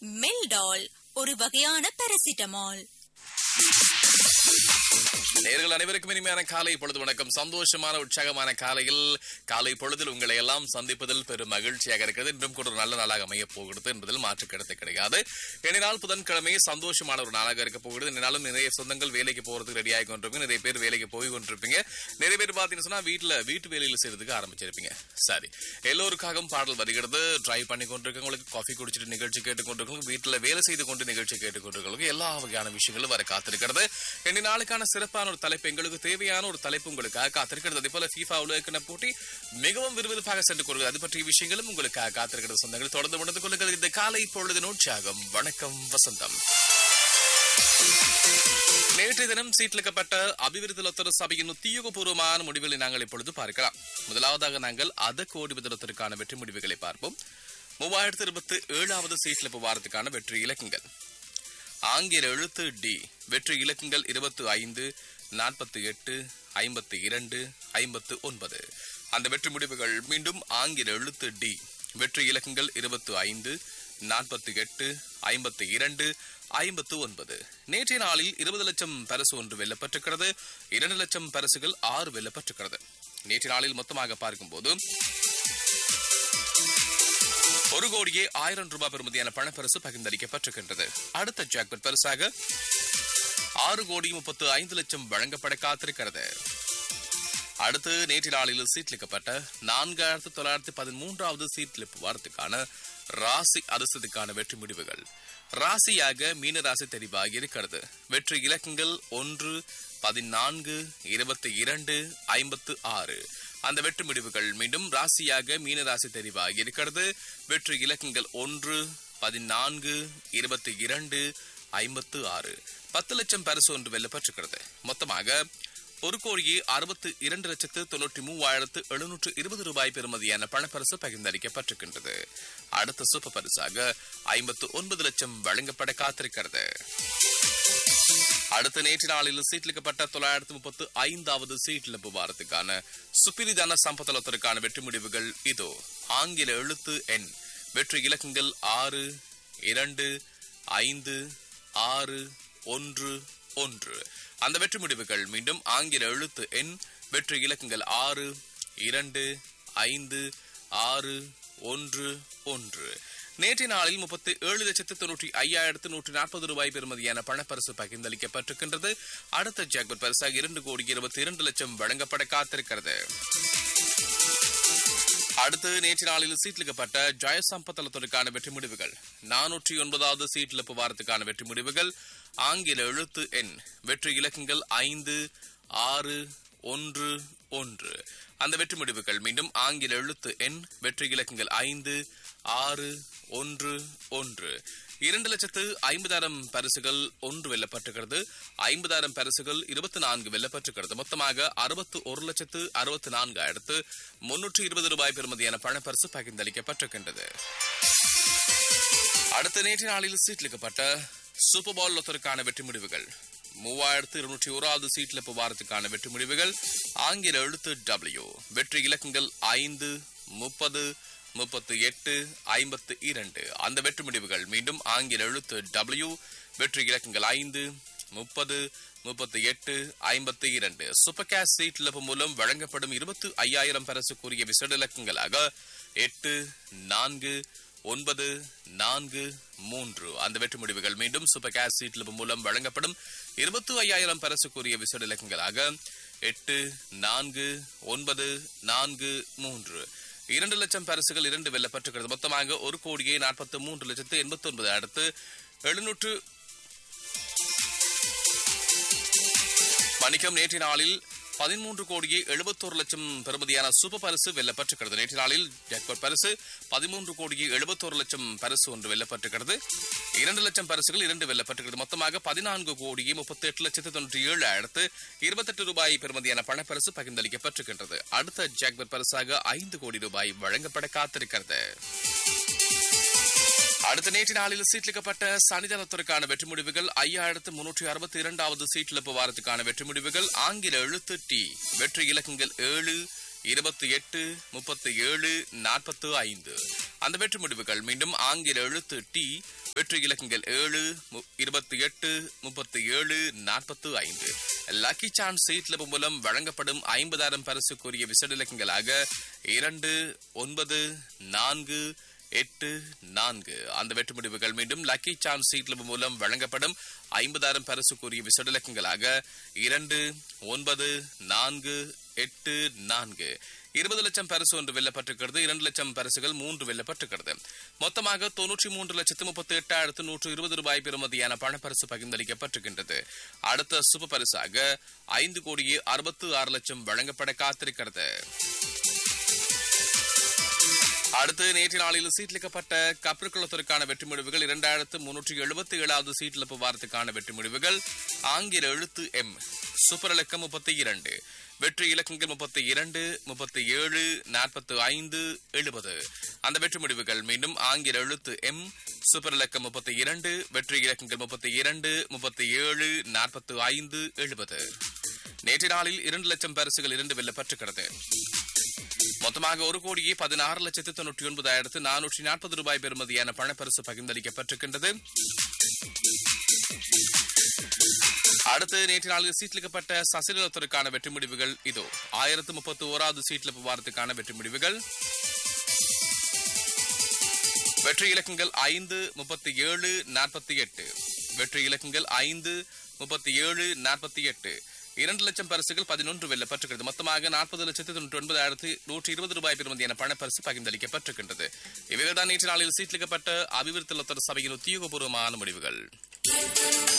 Meldal ஒரு வகையான paracetamol நேர்கள் அனைவருக்கும் இனிமையான காலை பொழுது வணக்கம் சந்தோஷமான உற்சாகமான காலையில் காலை பொழுதில் உங்களை எல்லாம் சந்திப்பதில் பெரும் மகிழ்ச்சியாக இருக்கிறது இன்றும் கூட ஒரு நல்ல நாளாக அமைய போகிறது என்பதில் மாற்று கருத்து கிடையாது எனினால் புதன்கிழமை சந்தோஷமான ஒரு நாளாக இருக்க போகிறது என்னாலும் நிறைய சொந்தங்கள் வேலைக்கு போறதுக்கு ரெடி ஆகி கொண்டிருப்பீங்க நிறைய பேர் வேலைக்கு போய் கொண்டிருப்பீங்க நிறைய பேர் பாத்தீங்கன்னா சொன்னா வீட்டுல வீட்டு வேலையில் செய்யறதுக்கு ஆரம்பிச்சிருப்பீங்க சரி எல்லோருக்காகவும் பாடல் வருகிறது டிரைவ் பண்ணி கொண்டிருக்கவங்களுக்கு காஃபி குடிச்சிட்டு நிகழ்ச்சி கேட்டுக்கொண்டிருக்கவங்களுக்கு வீட்டுல வேலை செய்து கொண்டு நிகழ்ச்சி கேட்டுக்கொண்டிருக்கவங்களுக்கு எல்லா வகையான விஷயங்களும் வர காத்திருக்கிறது இனி நாளுக்கான சிறப்பான ஒரு தலைப்பு எங்களுக்கு தேவையான ஒரு தலைப்பு உங்களுக்காக காத்திருக்கிறது அதே போல FIFA உலகக்கிண போட்டி மிகவும் விறுவிறுப்பாக சென்று கொள்கிறது அது பற்றிய விஷயங்களும் உங்களுக்காக காத்திருக்கிறது சொந்தங்கள் தொடர்ந்து உணர்ந்து கொள்ளுங்கள் இந்த காலை பொழுது உற்சாகம் வணக்கம் வசந்தம் நேற்றைய தினம் சீட்லிக்கப்பட்ட அபிவிருத்தி லொத்தர சபையின் உத்தியோகபூர்வமான முடிவுகளை நாங்கள் இப்பொழுது பார்க்கலாம் முதலாவதாக நாங்கள் அத கோடி விதத்திற்கான வெற்றி முடிவுகளை பார்ப்போம் மூவாயிரத்தி இருபத்தி ஏழாவது சீட்ல வாரத்துக்கான வெற்றி இலக்கங்கள் ஆங்கில எழுத்து டி வெற்றி இலக்கங்கள் இருபத்தி ஐந்து நாற்பத்தி எட்டு ஐம்பத்தி இரண்டு ஐம்பத்து ஒன்பது அந்த வெற்றி முடிவுகள் மீண்டும் ஆங்கில எழுத்து டி வெற்றி இலக்கங்கள் இருபத்தி ஐந்து நாற்பத்தி எட்டு ஐம்பத்தி இரண்டு ஐம்பத்து ஒன்பது நேற்றைய நாளில் இருபது லட்சம் பரிசு ஒன்று வெல்லப்பட்டிருக்கிறது இரண்டு லட்சம் பரிசுகள் ஆறு வெல்லப்பட்டிருக்கிறது நேற்றைய நாளில் மொத்தமாக பார்க்கும்போது ஒரு கோடியே ஆயிரம் ரூபாய் பெறுமதியான பணப்பரிசு பகிர்ந்தளிக்கப்பட்டிருக்கின்றது அடுத்த ஜாக்பட் பரிசாக ஆறு கோடி முப்பத்து ஐந்து லட்சம் வழங்கப்பட காத்திருக்கிறது அடுத்து நேற்று நாளில் சீட்லிக்கப்பட்ட நான்காயிரத்து தொள்ளாயிரத்தி பதிமூன்றாவது சீட்லிப்பு வாரத்துக்கான ராசி அரசுக்கான வெற்றி முடிவுகள் ராசியாக மீன ராசி தெரிவாகி இருக்கிறது வெற்றி இலக்கங்கள் ஒன்று பதினான்கு இருபத்தி இரண்டு ஐம்பத்து ஆறு அந்த வெற்றி முடிவுகள் மீண்டும் ராசியாக மீன ராசி தெரிவாகி இருக்கிறது வெற்றி இலக்கங்கள் ஒன்று பதினான்கு இருபத்தி இரண்டு ஐம்பத்து ஆறு பத்து லட்சம் பரிசு ஒன்று வெல்லப்பட்டிருக்கிறது மொத்தமாக ஒரு கோடியே அறுபத்து இரண்டு லட்சத்து தொண்ணூற்றி மூவாயிரத்து எழுநூற்று இருபது ரூபாய் பெறுமதியான பணப்பரிசு பகிர்ந்தளிக்கப்பட்டிருக்கின்றது அடுத்த சூப்பர் பரிசாக ஐம்பத்து ஒன்பது லட்சம் வழங்கப்பட காத்திருக்கிறது அடுத்த நேற்று நாளில் சீட்லிக்கப்பட்ட தொள்ளாயிரத்து முப்பத்து ஐந்தாவது சீட்ல வாரத்துக்கான சுப்பிரிதான சம்பத்தலத்திற்கான வெற்றி முடிவுகள் இதோ ஆங்கில எழுத்து எண் வெற்றி இலக்கங்கள் ஆறு இரண்டு ஐந்து ஆறு ஒன்று ஒன்று அந்த வெற்றி முடிவுகள் மீண்டும் ஆங்கில எழுத்து எண் வெற்றி இலக்கங்கள் ஆறு இரண்டு ஐந்து ஆறு ஒன்று ஒன்று நேற்றைய நாளில் முப்பத்தி ஏழு லட்சத்து தொன்னூற்றி ஐயாயிரத்து நூற்றி நாற்பது ரூபாய் பெறுமதியான பணப்பரிசு பகிர்ந்தளிக்கப்பட்டிருக்கின்றது அடுத்த ஜாக்பட் பரிசாக இரண்டு கோடி இருபத்தி இரண்டு லட்சம் வழங்கப்பட காத்திருக்கிறது அடுத்து நேற்று நாளில் சீட்லிக்கப்பட்ட ஜெயசம்பத்தலத்திற்கான வெற்றி முடிவுகள் நானூற்றி ஒன்பதாவது சீட்லிப்பு வாரத்துக்கான வெற்றி முடிவுகள் ஆங்கில எழுத்து எண் வெற்றி இலக்கங்கள் ஐந்து ஆறு ஒன்று ஒன்று அந்த வெற்றி முடிவுகள் மீண்டும் ஆங்கில எழுத்து எண் வெற்றி இலக்கங்கள் ஐந்து ஆறு ஒன்று ஒன்று இரண்டு லட்சத்து ஐம்பதாயிரம் பரிசுகள் ஒன்று வெல்லப்பட்டிருக்கிறது ஐம்பதாயிரம் பரிசுகள் இருபத்தி நான்கு வெல்லப்பட்டிருக்கிறது மொத்தமாக அறுபத்து ஒரு லட்சத்து அறுபத்தி நான்காயிரத்து முன்னூற்று இருபது ரூபாய் பெறுமதியான பணப்பரிசு பகிர்ந்தளிக்கப்பட்டிருக்கின்றது அடுத்த நேற்று நாளில் சீட்லிக்கப்பட்ட சூப்பர் பால் லொத்தருக்கான வெற்றி முடிவுகள் மூவாயிரத்து இருநூற்றி ஓராவது சீட்ல வாரத்துக்கான வெற்றி முடிவுகள் ஆங்கில எழுத்து டபிள்யூ வெற்றி இலக்கங்கள் ஐந்து முப்பது முப்பத்து எட்டு ஐம்பத்து இரண்டு அந்த வெற்றி முடிவுகள் மீண்டும் ஆங்கில எழுத்து டபிள்யூ வெற்றி இலக்கங்கள் ஐந்து முப்பது முப்பத்தி எட்டு ஐம்பத்தி இரண்டு சூப்பர் கேஷ் சீட் இழப்பு மூலம் வழங்கப்படும் இருபத்து ஐயாயிரம் பரிசுக்குரிய விசேட இலக்கங்களாக எட்டு நான்கு ஒன்பது நான்கு மூன்று அந்த வெற்றி முடிவுகள் மீண்டும் சூப்பர் கேஷ் சீட் இழப்பு மூலம் வழங்கப்படும் இருபத்து ஐயாயிரம் பரிசுக்குரிய விசேட இலக்கங்களாக எட்டு நான்கு ஒன்பது நான்கு மூன்று இரண்டு லட்சம் பரிசுகள் இரண்டு வெல்லப்பட்டிருக்கிறது மொத்தமாக ஒரு கோடியே நாற்பத்தி மூன்று லட்சத்து எண்பத்தி ஒன்பது அடுத்து எழுநூற்று மணிக்கம் நேற்று நாளில் பதிமூன்று கோடியே எழுபத்தோரு லட்சம் பெறுமதியான சூப்பர் பரிசு வெல்லப்பட்டிருக்கிறது நேற்று நாளில் ஜாக்பாட் பரிசு பதிமூன்று கோடியே எழுபத்தோரு லட்சம் பரிசு ஒன்று வெல்லப்பட்டிருக்கிறது இரண்டு லட்சம் பரிசுகள் இரண்டு வெல்லப்பட்டிருக்கிறது மொத்தமாக பதினான்கு கோடியே முப்பத்தி எட்டு லட்சத்து தொண்ணூற்றி ஏழு அடுத்து இருபத்தெட்டு ரூபாய் பெறுமதியான பணப்பரிசு பகிர்ந்தளிக்கப்பட்டிருக்கின்றது அடுத்த ஜாக்பாட் பரிசாக ஐந்து கோடி ரூபாய் வழங்கப்பட காத்திருக்கிறது அடுத்த நேற்று நாளில் சீட்லிக்கப்பட்ட சனிதனத்திற்கான வெற்றி முடிவுகள் ஐயாயிரத்து முன்னூற்றி அறுபத்தி இரண்டாவது சீட்டிழப்பு வாரத்துக்கான வெற்றி முடிவுகள் ஆங்கில எழுத்து டி வெற்றி இலக்கங்கள் ஏழு இருபத்தி எட்டு முப்பத்தி ஏழு நாற்பத்து ஐந்து அந்த வெற்றி முடிவுகள் மீண்டும் ஆங்கில எழுத்து டி வெற்றி இலக்கங்கள் ஏழு மு- இருபத்தி எட்டு முப்பத்தி ஏழு நாற்பத்தி ஐந்து லக்கி சான்ஸ் சீட்ல மூலம் வழங்கப்படும் ஐம்பதாயிரம் பரிசுக்குரிய விசேட இலக்கங்களாக இரண்டு ஒன்பது நான்கு எட்டு நான்கு அந்த வெற்றி முடிவுகள் மீண்டும் லக்கி சான்ஸ் சீட்ல மூலம் வழங்கப்படும் ஐம்பதாயிரம் பரிசுக்குரிய விசேட இலக்கங்களாக இரண்டு ஒன்பது நான்கு எட்டு நான்கு இருபது லட்சம் பரிசு ஒன்று வெல்லப்பட்டிருக்கிறது இரண்டு லட்சம் பரிசுகள் மூன்று வெல்லப்பட்டிருக்கிறது மொத்தமாக தொன்னூற்றி மூன்று லட்சத்து முப்பத்தி எட்டாயிரத்து நூற்று இருபது ரூபாய் பெறுமதியான பணப்பரிசு பகிர்ந்தளிக்கப்பட்டிருக்கின்றது அடுத்த சுப பரிசாக ஐந்து கோடியே அறுபத்து ஆறு லட்சம் வழங்கப்பட காத்திருக்கிறது அடுத்து நேற்று நாளில் சீட்லிக்கப்பட்ட கப்பற்குளத்திற்கான வெற்றி முடிவுகள் இரண்டாயிரத்து முன்னூற்றி எழுபத்தி ஏழாவது சீட்டிழப்பு வாரத்துக்கான வெற்றி முடிவுகள் ஆங்கில எழுத்து எம் சூப்பர் இலக்கம் முப்பத்தி இரண்டு வெற்றி இலக்கங்கள் முப்பத்தி இரண்டு முப்பத்தி ஏழு நாற்பத்தி ஐந்து எழுபது அந்த வெற்றி முடிவுகள் மீண்டும் ஆங்கில எழுத்து எம் சூப்பர் இலக்கம் முப்பத்தி இரண்டு வெற்றி இலக்கங்கள் முப்பத்தி இரண்டு முப்பத்தி ஏழு நாற்பத்தி ஐந்து எழுபது நேற்று நாளில் இரண்டு லட்சம் பரிசுகள் இரண்டு வெல்லப்பட்டிருக்கிறது மொத்தமாக ஒரு கோடியே பதினாறு லட்சத்து தொண்ணூற்றி ஒன்பதாயிரத்து நானூற்றி நாற்பது ரூபாய் பெறுமதியான பணப்பரிசு பகிர்ந்தளிக்கப்பட்டிருக்கின்றது அடுத்து நேற்று நாளில் சீட்லிக்கப்பட்ட சசிலத்திற்கான வெற்றி முடிவுகள் இதோ ஆயிரத்து முப்பத்தி ஓராவது சீட்லிப்பு வாரத்துக்கான வெற்றி முடிவுகள் வெற்றி இலக்கங்கள் ஐந்து முப்பத்தி ஏழு நாற்பத்தி எட்டு வெற்றி இலக்கங்கள் ஐந்து முப்பத்தி ஏழு நாற்பத்தி எட்டு இரண்டு லட்சம் பரிசுகள் பதினொன்று வெல்லப்பட்டிருக்கிறது மொத்தமாக நாற்பது லட்சத்து தொண்ணூற்றி ஒன்பதாயிரத்து நூற்றி இருபது ரூபாய் பெறுமதியான பணப்பரிசு பகிர்ந்தளிக்கப்பட்டிருக்கின்றது இவைகள் தான் நேற்று நாளில் சீட்லிக்கப்பட்ட அபிவிருத்தி லத்தர் சபையின் உத்தியோகபூர்வமான முடிவுகள்